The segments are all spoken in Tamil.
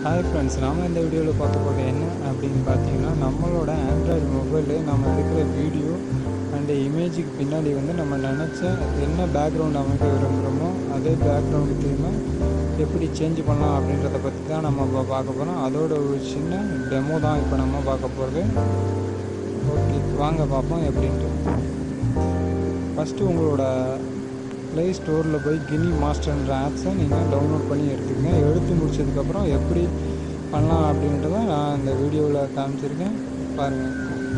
ஹாய் ஃப்ரெண்ட்ஸ் நாம் இந்த வீடியோவில் பார்க்க போகிறது என்ன அப்படின்னு பார்த்தீங்கன்னா நம்மளோட ஆண்ட்ராய்டு மொபைலு நம்ம எடுக்கிற வீடியோ அண்டு இமேஜுக்கு பின்னாடி வந்து நம்ம நினச்ச என்ன பேக்ரவுண்ட் அமைக்க விரும்புகிறோமோ அதே பேக்ரவுண்டு தீமை எப்படி சேஞ்ச் பண்ணலாம் அப்படின்றத பற்றி தான் நம்ம இப்போ பார்க்க போகிறோம் அதோட ஒரு சின்ன டெமோ தான் இப்போ நம்ம பார்க்க போகிறது ஓகே வாங்க பார்ப்போம் எப்படின்ட்டு ஃபஸ்ட்டு உங்களோட ப்ளே ஸ்டோரில் போய் கினி மாஸ்டர்ன்ற ஆப்ஸை நீங்கள் டவுன்லோட் பண்ணி எடுத்துக்கங்க எடுத்து முடிச்சதுக்கப்புறம் எப்படி பண்ணலாம் அப்படின்றத நான் இந்த வீடியோவில் காமிச்சிருக்கேன் பாருங்கள்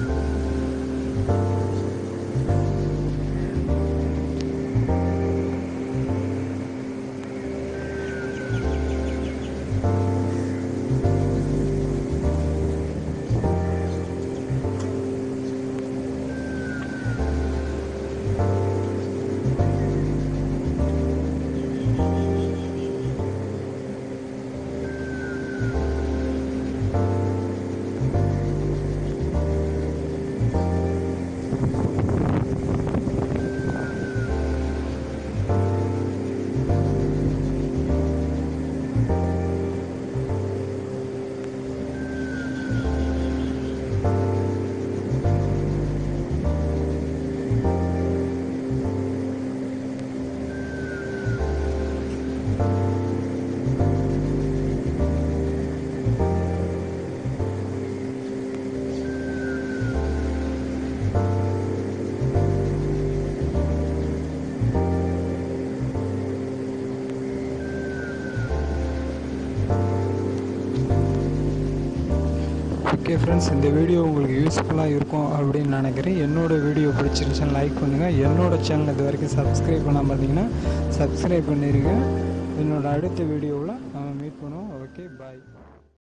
ஓகே ஃப்ரெண்ட்ஸ் இந்த வீடியோ உங்களுக்கு யூஸ்ஃபுல்லாக இருக்கும் அப்படின்னு நினைக்கிறேன் என்னோடய வீடியோ பிடிச்சிருந்துச்சுன்னு லைக் பண்ணுங்கள் என்னோடய சேனல் இது வரைக்கும் சப்ஸ்கிரைப் பண்ணாமல் பார்த்தீங்கன்னா சப்ஸ்கிரைப் பண்ணிடுங்க என்னோடய அடுத்த வீடியோவில் நம்ம மீட் பண்ணுவோம் ஓகே பாய்